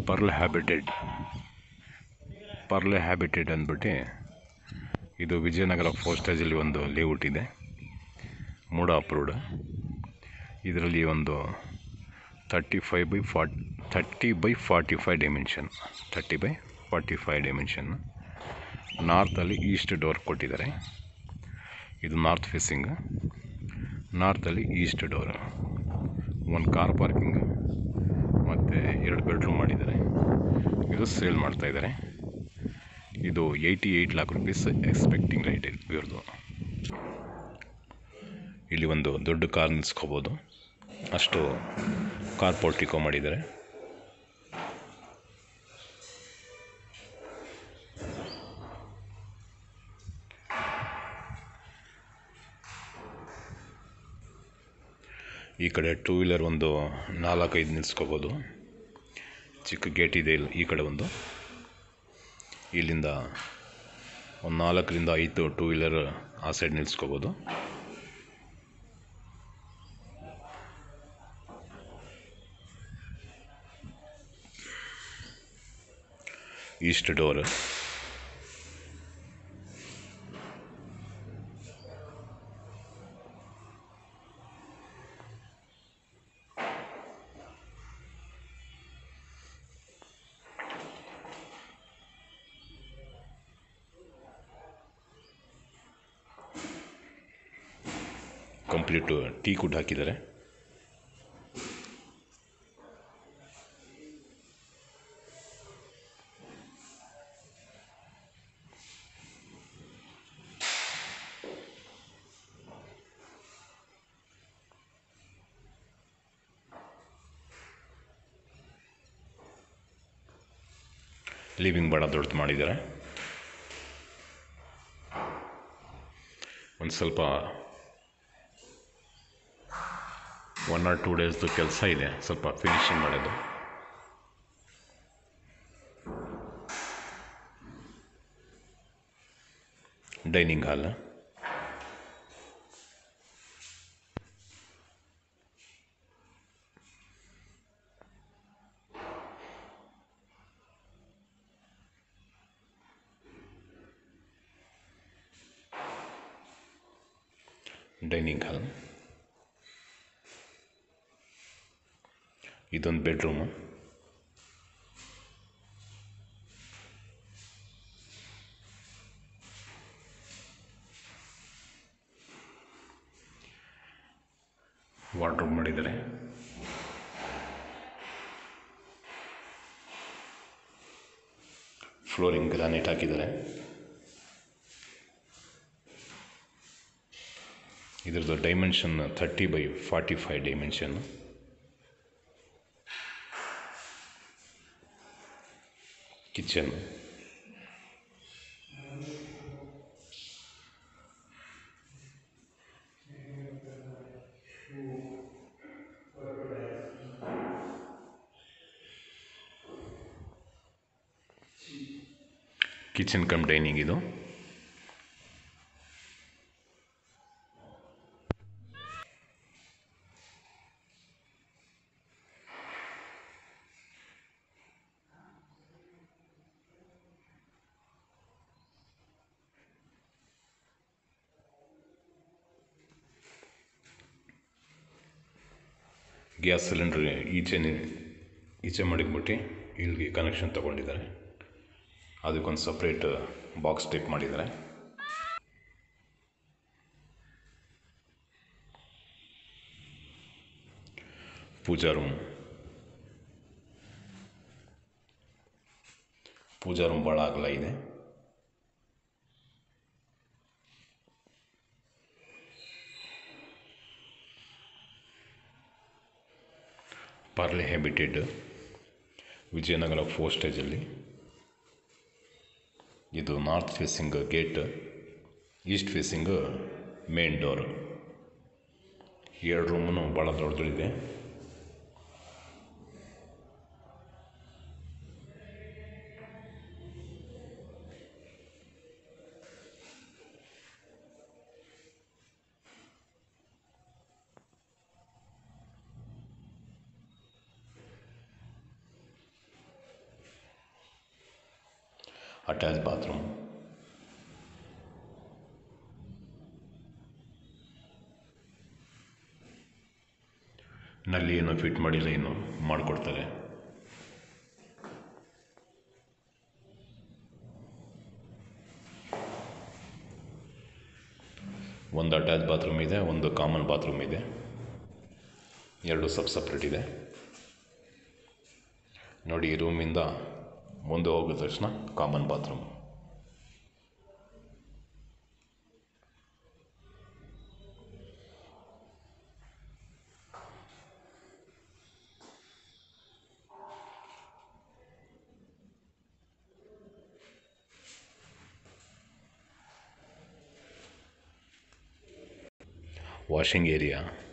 pearl habitat pearl habitat ಅಂದ್ಬಿಟ್ಟು ಇದು ವಿಜಯನಗರ ಫೋಸ್ಟೇಜಲ್ಲಿ ಒಂದು ಲೇಔಟ್ ಇದೆ ಮೂಡ ಅಪ್ರೂವ್ಡ್ ಇದರಲ್ಲಿ ಒಂದು thirty five by forty thirty by forty five dimension thirty by forty five dimension ನಾರ್ತಲ್ಲಿ ಈಸ್ಟ್ ಡೋರ್ ಕೊಟ್ಟಿದ್ದಾರೆ ಇದು ನಾರ್ತ್ ಫೇಸಿಂಗ್ ನಾರ್ತಲ್ಲಿ ಈಸ್ಟ್ ಡೋರ್ ಒಂದು ಕಾರ್ ಪಾರ್ಕಿಂಗ್ ಮತ್ತು ಎರಡು ಬೆಡ್ರೂಮ್ ಮಾಡಿದ್ದಾರೆ ಇದು ಸೇಲ್ ಮಾಡ್ತಾಯಿದ್ದಾರೆ ಇದು eighty eight lakh rupees expecting right ಇವ್ರದ್ದು ಇಲ್ಲಿ ಒಂದು ದೊಡ್ಡ ಕಾರ್ ನಿಲ್ಸ್ಕೋಬೋದು ಅಷ್ಟು ಕಾರ್ ಪೋರ್ಟಿಕೋ ಮಾಡಿದ್ದಾರೆ ಈ ಕಡೆ ಟೂ ವೀಲರ್ ಒಂದು ನಾಲ್ಕೈದು ನಿಲ್ಸ್ಕೋಬೋದು ಚಿಕ್ಕ ಗೇಟ್ ಇದೆ ಇಲ್ಲಿ ಈ ಕಡೆ ಒಂದು ಇಲ್ಲಿಂದ ಒಂದು ನಾಲ್ಕರಿಂದ ಐದು ಟೂ ವೀಲರ್ ಆ ಸೈಡ್ ನಿಲ್ಸ್ಕೋಬೋದು east door complete teak wood ಹಾಕಿದ್ದಾರೆ ಲಿವಿಂಗ್ ಭಾಳ ದೊಡ್ಡದು ಮಾಡಿದ್ದಾರೆ ಒಂದು ಸ್ವಲ್ಪ ಒನ್ ಆರ್ ಟೂ ಡೇಸ್ದು ಕೆಲಸ ಇದೆ ಸ್ವಲ್ಪ ಫಿನಿಶಿಂಗ್ ಮಾಡೋದು ಡೈನಿಂಗ್ ಹಾಲ್ ಡೈನಿಂಗ್ ಹಾಲ್ ಇದೊಂದು ಬೆಡ್ರೂಮು ವಾರ್ಡ್ರೋಬ್ ಮಾಡಿದ್ದಾರೆ ಫ್ಲೋರಿಂಗ್ ಗ್ರಾನೈಟ್ ಹಾಕಿದ್ದಾರೆ ಇದ್ರದ್ದು dimension thirty by forty five dimension kitchen kitchen come dining ಇದು ಗ್ಯಾಸ್ ಸಿಲಿಂಡ್ರ್ ಈಚೆ ನಿ- ಈಚೆ ಮಡಗ್ಬಿಟ್ಟು ಇಲ್ಲಿಗೆ ಕನೆಕ್ಷನ್ ತೊಗೊಂಡಿದ್ದಾರೆ ಅದಕ್ಕೊಂದು ಸಪ್ರೇಟ್ ಬಾಕ್ಸ್ ಟೈಪ್ ಮಾಡಿದ್ದಾರೆ ಪೂಜಾ ರೂಮ್ ಪೂಜಾ ರೂಮ್ ಭಾಳ ಅಗಲ ಇದೆ ಪಾರ್ಲೆ ಹ್ಯಾಬಿಟೆಡ್ ವಿಜಯನಗರ ಫೋರ್ ಸ್ಟೇಜಲ್ಲಿ ಇದು north facing gate east facing main door ಎರಡು ರೂಮು ಭಾಳ ದೊಡ್ಡದಿದೆ ಅಟ್ಯಾಚ್ ಬಾತ್ರೂಮ್ ನಲ್ಲಿ ಏನು ಫಿಟ್ ಮಾಡಿಲ್ಲ ಇನ್ನು ಮಾಡಿಕೊಡ್ತಾರೆ ಒಂದು ಅಟ್ಯಾಚ್ ಬಾತ್ರೂಮ್ ಇದೆ ಒಂದು ಕಾಮನ್ ಬಾತ್ರೂಮ್ ಇದೆ ಎರಡು ಸಬ್ ಸಪ್ರೇಟ್ ಇದೆ ನೋಡಿ ಈ ರೂಮಿಂದ ಮುಂದೆ ಹೋಗಿದ ತಕ್ಷಣ ಕಾಮನ್ ಬಾತ್ರೂಮ್ ವಾಷಿಂಗ್ ಏರಿಯಾ